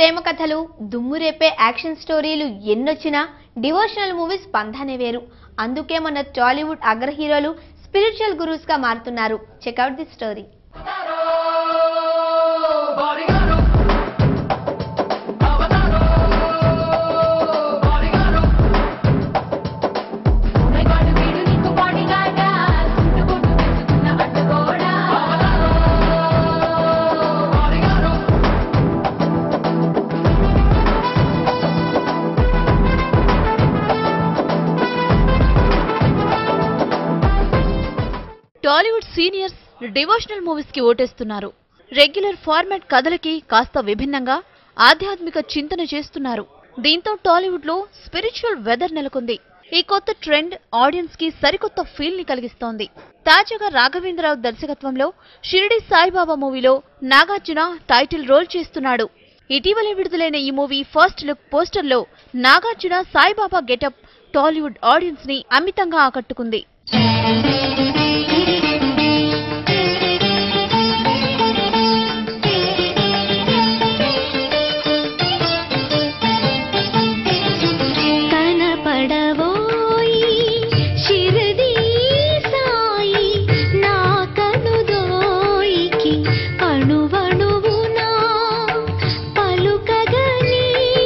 ప్రేమ కథలు దుమ్ము రేపే యాక్షన్ స్టోరీలు ఎన్నొచ్చినా డివోషనల్ మూవీస్ పంధానే వేరు అందుకే మన టాలీవుడ్ అగ్ర హీరోలు స్పిరిచువల్ గురూస్ గా మారుతున్నారు check out the story Tollywood seniors devotional movies కి ఓటేస్తున్నారు రెగ్యులర్ ఫార్మాట్ కథలకి కాస్త విభిన్నంగా ఆధ్యాత్మిక చింతన చేస్తున్నారు దీంతో టాలీవుడ్ లో స్పిరిచువల్ వెదర్ నెలకొంది ఈ కొత్త ట్రెండ్ ఆడియన్స్ కి సరికొత్త ఫీల్ ని కలిగిస్తోంది తాజాగా రాఘవేంద్రరావు దర్శకత్వంలో షిరిడి సాయిబాబా మూవీలో నాగార్జున టైటిల్ రోల్ చేస్తున్నాడు ఇటీవలే విడుదలైన ఈ మూవీ ఫస్ట్ లుక్ పోస్టర్ లో Nagarjuna Saibaba getup Tollywood audience ని అమితంగా ఆకట్టుకుంది కనపడవోయి శిరడి సాయి నా కనుదోయికి అణువణువునా పలుకగని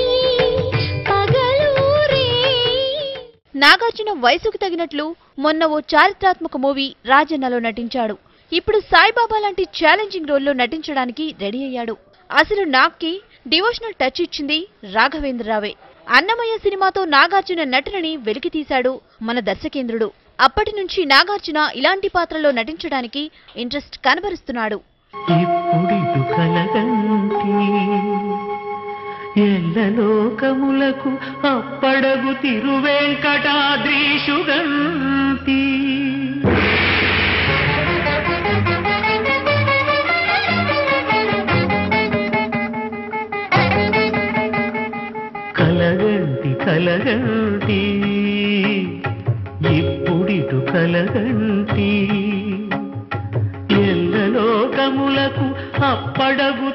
పగలూరే నాగార్జున వయసుకు తగినట్లు మొన్న ఓ చారిత్రాత్మక మూవీ రాజన్నలో నటించాడు ఇప్పుడు సాయిబాబా లాంటి ఛాలెంజింగ్ రోల్లో నటించడానికి రెడీ అయ్యాడు అసలు నాగ్కి డివోషనల్ టచ్ ఇచ్చింది రాఘవేంద్రరావే అన్నమయ్య సినిమాతో నాగార్జున నటనని వెలికితీశాడు మన దర్శకేంద్రుడు అప్పటి నుంచి నాగార్జున ఇలాంటి పాత్రలో నటించడానికి ఇంట్రెస్ట్ కనబరుస్తున్నాడు ఇప్పుడిటు కలగంటి ఎల్లలోకములకు అప్పడగు తిరువెంకటాద్రీషుగంతి కలగంటి కలగంటి ఇప్పుడిటు కలగంటి ఎల్లలోకములకు అప్పడగు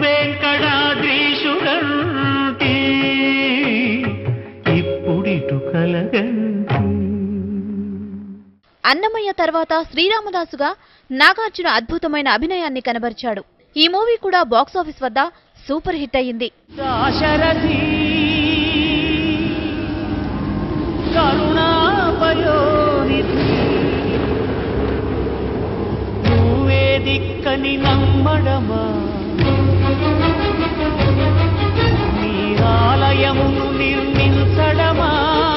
తిరువెంకటాద్రీషుగంటి ఇప్పుడిటు కలగంటి అన్నమయ్య తర్వాత శ్రీరామదాసుగా నాగార్జున అద్భుతమైన అభినయాన్ని కనబరిచాడు ఈ మూవీ కూడా బాక్సాఫీస్ వద్ద సూపర్ హిట్ అయ్యింది దాశరథి కరుణాపయోనిధి నువ్వే దిక్కని నమ్మడమా నీ ఆలయమును నిర్మించడమా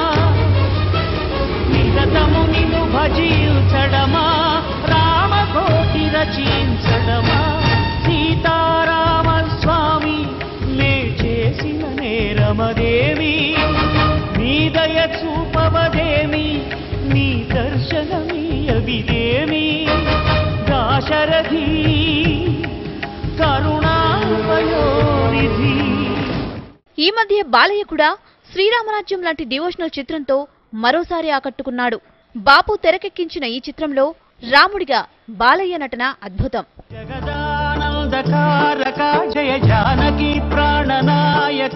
నిరతము నిన్ను భజించడమా రామకోటి రచించడమా సీతారామ స్వామి నే చేసిన నేరమదేమి నీ దయ చూపవదేమి నీ దర్శనమీయవిదేమి దాశరథి కరుణాపయోనిధి ఈ మధ్య బాలయ్య కూడా శ్రీరామరాజ్యం లాంటి డివోషనల్ చిత్రంతో మరోసారి ఆకట్టుకున్నాడు బాపు తెరకెక్కించిన ఈ చిత్రంలో రాముడిగా బాలయ్య నటన అద్భుతం జగదానందకారక జయ జానకి ప్రాణనాయక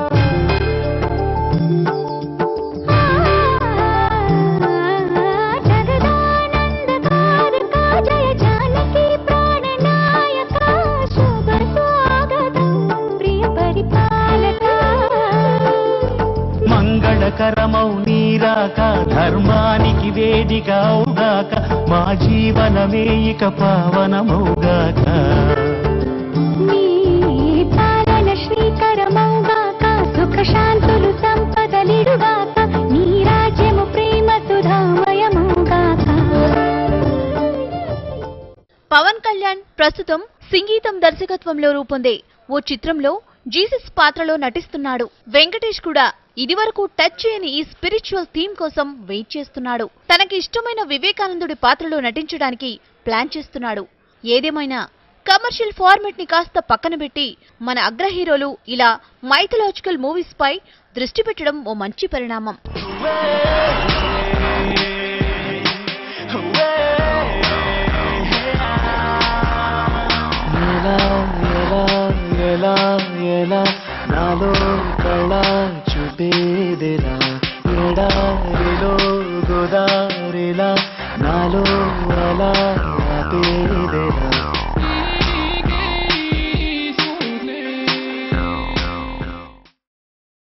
జగదానందకారక జయ జానకి ప్రాణనాయక శుభ స్వాగతం ప్రియ పరిపాలక మంగళకరమౌ నీరాక ధర్మానికి వేదిక అవుగాక మా జీవనమే ఇక పావనమౌగాక నీ పాలన శ్రీకరమౌగాక సుఖ శాంతులు సంపదలిడుగాక నీ రాజ్యము ప్రేమ సుధామయమౌగాక పవన్ కళ్యాణ్ ప్రస్తుతం సంగీతం దర్శకత్వంలో రూపొందే ఓ చిత్రంలో జీసస్ పాత్రలో నటిస్తున్నాడు వెంకటేష్ కూడా ఇదివరకు టచ్ చేయని ఈ స్పిరిచువల్ థీమ్ కోసం వెయిట్ చేస్తున్నాడు తనకి ఇష్టమైన వివేకానందుడి పాత్రలో నటించడానికి ప్లాన్ చేస్తున్నాడు ఏదేమైనా కమర్షియల్ ఫార్మెట్ ని కాస్త పక్కన పెట్టి మన అగ్ర హీరోలు ఇలా మైథలాజికల్ మూవీస్ పై దృష్టి పెట్టడం ఓ మంచి పరిణామం ఎలా ఎలా ఎలా ఎలా ఎడారిలో గోదారిలా నాలో అలా తేదెలా